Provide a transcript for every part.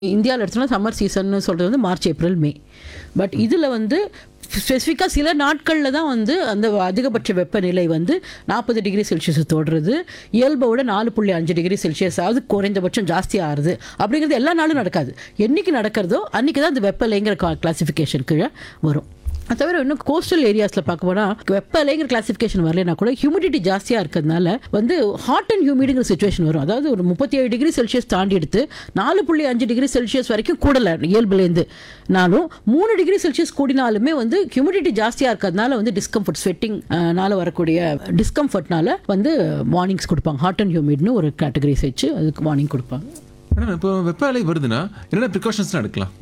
இந்தியாவில் எடுத்தோம்னா சம்மர் சீசன்னு சொல்கிறது வந்து மார்ச் ஏப்ரல் மே பட் இதில் வந்து ஸ்பெசிஃபிக்காக சில நாட்களில் தான் வந்து அந்த அதிகபட்ச வெப்பநிலை வந்து நாற்பது டிகிரி செல்சியஸ் தொடுறது இயல்பை விட நாலு புள்ளி அஞ்சு டிகிரி செல்சியஸ் ஆகுது குறைந்தபட்சம் ஜாஸ்தி ஆகுது அப்படிங்கிறது எல்லா நாளும் நடக்காது என்னைக்கு நடக்கிறதோ அன்றைக்கி தான் அந்த வெப்பலைங்கிற கிளாசிஃபிகேஷன் கீழே வரும் அது தவிர இன்னும் கோஸ்டல் ஏரியாஸில் பார்க்க போனால் வெப்பலைங்கிற கிளாசிஃபிகேஷன் வரலைன்னா கூட ஹியூமிடிட்டி ஜாஸ்தியாக இருக்கிறதுனால வந்து ஹாட் அண்ட் ஹியூமிடிங்கிற சுச்சுவேஷன் வரும் அதாவது ஒரு முப்பத்தி ஏழு டிகிரி செல்சியஸ் தாண்டி எடுத்து நாலு புள்ளி அஞ்சு டிகிரி செல்சியஸ் வரைக்கும் கூடலை இயல்புலேருந்து நாலும் மூணு டிகிரி செல்சியஸ் கூடினாலுமே வந்து ஹியூமிடிட்டி ஜாஸ்தியாக இருக்கிறதுனால வந்து டிஸ்கம்ஃபர்ட் ஸ்வெட்டிங் நால வரக்கூடிய டிஸ்கம்ஃபர்ட்னால வந்து வார்னிங்ஸ் கொடுப்பாங்க ஹாட் அண்ட் ஹியூமிட்னு ஒரு கேட்டகரிஸ் வச்சு அதுக்கு வார்னிங் கொடுப்பாங்க மேடம் இப்போ வெப்ப அலை வருதுன்னா என்னென்ன ப்ரிகாஷன்ஸ்லாம் எடுக்கலாம்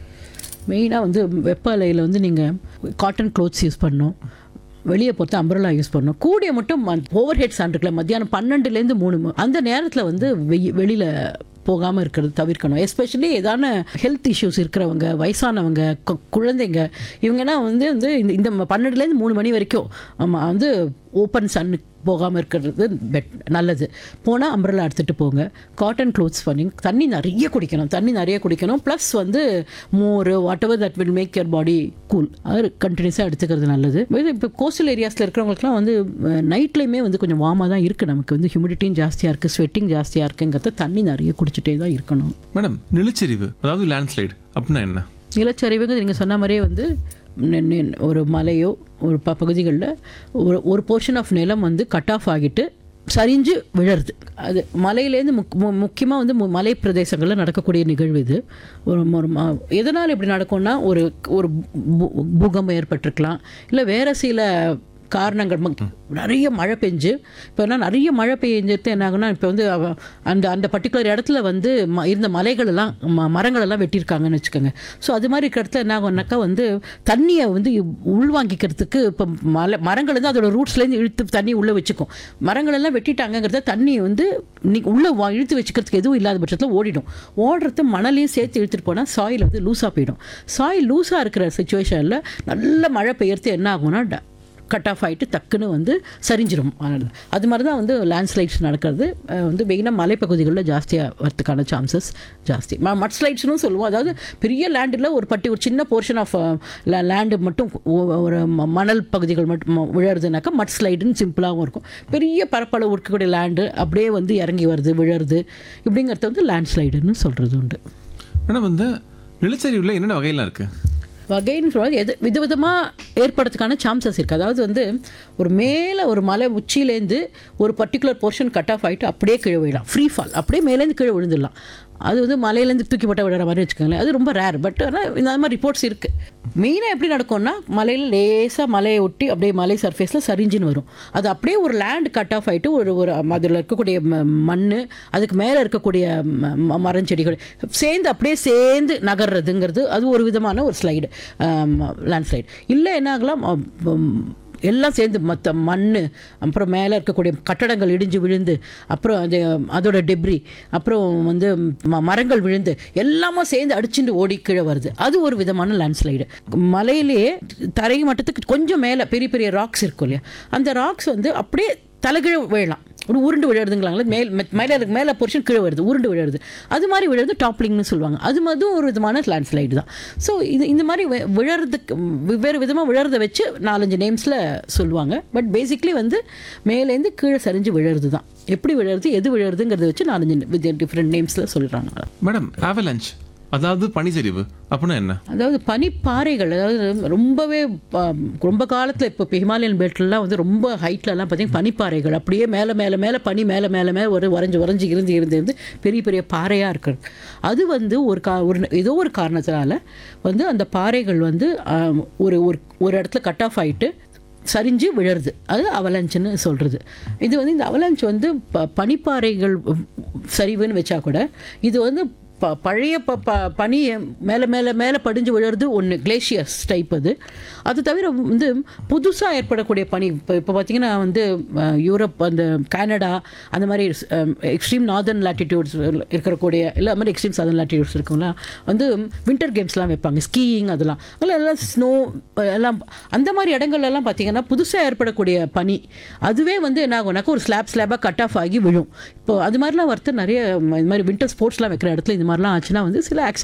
மெயினாக வந்து வெப்ப அலையில் வந்து நீங்கள் காட்டன் க்ளோத்ஸ் யூஸ் பண்ணணும் வெளியே பொறுத்து அம்பரலா யூஸ் பண்ணணும் கூடிய மட்டும் ஓவர் ஹெட் சான் இருக்குல்ல மத்தியானம் பன்னெண்டுலேருந்து மூணு ம- அந்த நேரத்தில் வந்து வெயி வெளியில் போகாமல் இருக்கிறது தவிர்க்கணும் எஸ்பெஷலி ஏதான ஹெல்த் இஷ்யூஸ் இருக்கிறவங்க வயசானவங்க கு- குழந்தைங்க இவங்கன்னா வந்து வந்து இந்த இந்த பன்னெண்டுலேருந்து மூணு மணி வரைக்கும் ஆமாம் வந்து ஓப்பன் சன்னு போகாமல் இருக்கிறது பெட் நல்லது போனால் அம்பரலா எடுத்துகிட்டு போங்க காட்டன் க்ளோத்ஸ் பண்ணி தண்ணி நிறைய குடிக்கணும் தண்ணி நிறைய குடிக்கணும் ப்ளஸ் வந்து மோர் whatever that will make your body cool அது கண்டினியூஸாக எடுத்துக்கிறது நல்லது இது இப்போ கோஸ்டல் ஏரியாஸில் இருக்கிறவங்களுக்குலாம் வந்து நைட்லேயுமே வந்து கொஞ்சம் வார்மாக தான் இருக்குது நமக்கு வந்து ஹியூமிடிட்டியும் ஜாஸ்தியாக இருக்குது ஸ்வெட்டிங் ஜாஸ்தியாக இருக்குங்கிறத தண்ணி நிறைய குடிச்சிட்டே தான் இருக்கணும் மேடம் நிலச்சரிவு அதாவது லேண்ட்ஸ்லைடு அப்படின்னா என்ன நிலச்சரிவுங்க நீங்கள் சொன்ன மாதிரியே வந்து நெ- நெ- ஒரு மலையோ ஒரு ப பகுதிகளில் ஒரு ஒரு போர்ஷன் ஆஃப் நிலம் வந்து கட் ஆஃப் ஆகிட்டு சரிஞ்சு விழருது அது மலையிலேருந்து முக் முக்கியமாக வந்து மு- மலை பிரதேசங்களில் நடக்கக்கூடிய நிகழ்வு இது ஒரு ஒரு ம- எதனால் இப்படி நடக்கும்னா ஒரு ஒரு பூ- பூகம்பம் ஏற்பட்டிருக்கலாம் இல்லை வேறு சில காரணங்கள் ம- நிறைய மழை பெஞ்சு இப்போ என்ன நிறைய மழை பெஞ்சது என்ன ஆகுனா இப்போ வந்து அவ- அந்த அந்த பர்டிகுலர் இடத்துல வந்து ம- இருந்த மலைகள் எல்லாம் ம- மரங்கள் எல்லாம் வெட்டியிருக்காங்கன்னு வச்சுக்கோங்க ஸோ அது மாதிரி இருக்கிற இடத்துல என்ன ஆகும்னாக்கா வந்து தண்ணியை வந்து உள்வாங்கிக்கிறதுக்கு இப்போ மலை மரங்கள் வந்து அதோட ரூட்ஸ்லேருந்து இழுத்து தண்ணி உள்ளே வச்சுக்கும் மரங்கள் எல்லாம் வெட்டிட்டாங்கங்கிறத தண்ணி வந்து நீ உள்ளே வா- இழுத்து வச்சுக்கிறதுக்கு எதுவும் இல்லாத பட்சத்தில் ஓடிடும் ஓடுறது மணலையும் சேர்த்து இழுத்துட்டு போனால் சாயில் வந்து லூஸாக போயிடும் சாயில் லூஸாக இருக்கிற சுச்சுவேஷனில் நல்ல மழை பெய்யறது என்ன ஆகும்னா ட- கட் ஆஃப் ஆகிட்டு டக்குன்னு வந்து சரிஞ்சிரும் மணல். அது மாதிரி தான் வந்து லேண்ட்ஸ்லைட்ஸ் நடக்கிறது அஹ் வந்து மெயினாக மலைப்பகுதிகளில் ஜாஸ்தியாக வரதுக்கான சான்சஸ் ஜாஸ்தி ம மட் ஸ்லைட்ஸ்னு சொல்லுவோம் அதாவது பெரிய லேண்டில் ஒரு பட்டி ஒரு சின்ன போர்ஷன் ஆஃப் லேண்டு மட்டும் ஒ- ஒரு ம- மணல் பகுதிகள் மட்டும் ம- விழறதுனாக்கா மட் ஸ்லைடுன்னு சிம்பிளாகவும் இருக்கும் பெரிய பரப்பளவு இருக்கக்கூடிய லேண்டு அப்படியே வந்து இறங்கி வருது விழருது இப்படிங்கிறது வந்து லேண்ட் ஸ்லைடுன்னு சொல்கிறது உண்டு மேடம் இந்த நிலச்சரிவில் என்னென்ன வகையெல்லாம் இருக்குது வகைன்னு சொல்லுவாங்க எது விதவிதமாக ஏற்படுறதுக்கான சான்சஸ் இருக்குது அதாவது வந்து ஒரு மேலே ஒரு மலை உச்சியிலேருந்து ஒரு பர்டிகுலர் போர்ஷன் கட் ஆஃப் ஆகிட்டு அப்படியே கீழே விழலாம் ஃப்ரீ ஃபால் அப்படியே மேலேருந்து கீழே விழுந்துடலாம் அது வந்து மலையிலேருந்து தூக்கி போட்ட விடுற மாதிரி வச்சுக்கோங்களேன் அது ரொம்ப ரேர் பட் ஆனால் இந்த மாதிரி ரிப்போர்ட்ஸ் இருக்குது மெயினாக எப்படி நடக்கும்னா மலையில் லேசாக மலையை ஒட்டி அப்படியே மலை சர்ஃபேஸில் சரிஞ்சுன்னு வரும் அது அப்படியே ஒரு லேண்ட் கட் ஆஃப் ஆகிட்டு ஒரு ஒரு அதில் இருக்கக்கூடிய மண் அதுக்கு மேலே இருக்கக்கூடிய ம- ம- மரஞ்செடிகள் சேர்ந்து அப்படியே சேர்ந்து நகர்றதுங்கிறது அது ஒரு விதமான ஒரு ஸ்லைடு லேண்ட் ஸ்லைடு இல்லை என்ன ஆகலாம் அ, ம், எல்லாம் சேர்ந்து மற்ற மண் அப்புறம் மேலே இருக்கக்கூடிய கட்டடங்கள் இடிஞ்சு விழுந்து அப்புறம் அது அதோட டெப்ரி அப்புறம் வந்து ம- மரங்கள் விழுந்து எல்லாமே சேர்ந்து அடிச்சுட்டு ஓடி கீழே வருது அது ஒரு விதமான லேண்ட்ஸ்லைடு மலையிலேயே தரை மட்டத்துக்கு கொஞ்சம் மேலே பெரிய பெரிய ராக்ஸ் இருக்கும் இல்லையா அந்த ராக்ஸ் வந்து அப்படியே தலைகீழ விழலாம் ஒரு உருண்டு விழுறதுங்களாங்களே மேல் மெ- மேலே இருக்கு மேலே போர்ஷன் கீழே வருது உருண்டு விழுறது அது மாதிரி விழுறது டாப்லிங்னு சொல்லுவாங்க அது மாதிரி ஒரு விதமான லேண்ட்ஸ்லைடு தான் ஸோ இது இந்த மாதிரி வி- விழறதுக்கு வெவ்வேறு விதமாக விழறதை வச்சு நாலஞ்சு நேம்ஸில் சொல்லுவாங்க பட் பேசிக்லி வந்து மேலேருந்து கீழே சரிஞ்சு விழறது தான் எப்படி விழறது எது விழறதுங்கிறத வச்சு நாலஞ்சு டிஃப்ரெண்ட் நேம்ஸில் சொல்கிறாங்க மேடம் ஆவலஞ்ச் அதாவது பனிச்சரிவு அப்படின்னா என்ன அதாவது பனிப்பாறைகள் அதாவது ரொம்பவே ப- ரொம்ப காலத்தில் இப்போ ஹிமாலயன் பெல்ட்லாம் வந்து ரொம்ப ஹைட்லலாம் பார்த்தீங்கன்னா பனிப்பாறைகள் அப்படியே மேலே மேலே மேலே பனி மேலே மேலே மேலே ஒரு வரைஞ்சி வரைஞ்சி இருந்து இருந்து இருந்து பெரிய பெரிய பாறையாக இருக்கிறது அது வந்து ஒரு கா ஒரு ஏதோ ஒரு காரணத்தினால வந்து அந்த பாறைகள் வந்து ஆம், ஒரு ஒரு ஒரு இடத்துல கட் ஆஃப் ஆகிட்டு சரிஞ்சு விழருது அது அவலஞ்சுன்னு சொல்கிறது இது வந்து இந்த அவலஞ்ச் வந்து ப பனிப்பாறைகள் சரிவுன்னு வச்சா கூட இது வந்து ப பழைய ப ப பனி மேலே மேலே மேலே படிஞ்சு விழுறது ஒன்று கிளேஷியர்ஸ் டைப் அது அது தவிர வந்து புதுசாக ஏற்படக்கூடிய பனி இப்போ இப்போ பார்த்தீங்கன்னா வந்து அஹ், யூரோப் அந்த கனடா அந்த மாதிரி எக்ஸ்ட்ரீம் நார்தர்ன் லாட்டிடியூட்ஸ் இருக்கக்கூடிய இல்லை அது மாதிரி எக்ஸ்ட்ரீம் சதர்ன் லாட்டிடியூட்ஸ் இருக்குங்களா வந்து வின்டர் கேம்ஸ்லாம் வைப்பாங்க ஸ்கீயிங் அதெல்லாம் அதெல்லாம் எல்லாம் ஸ்னோ எல்லாம் அந்த மாதிரி இடங்கள்லாம் பார்த்தீங்கன்னா புதுசாக ஏற்படக்கூடிய பனி அதுவே வந்து என்ன ஆகும்னாக்கா ஒரு ஸ்லாப் ஸ்லாபாக கட் ஆஃப் ஆகி விழும் இப்போ அது மாதிரிலாம் வரத்து நிறைய ம- இது மாதிரி வின்டர் ஸ்போர்ட்ஸ்லாம் வைக்கிற இடத்துல இந்த மாதிரிலாம் ஆச்சுன்னா வந்து சில ஆக்சிடென்ட்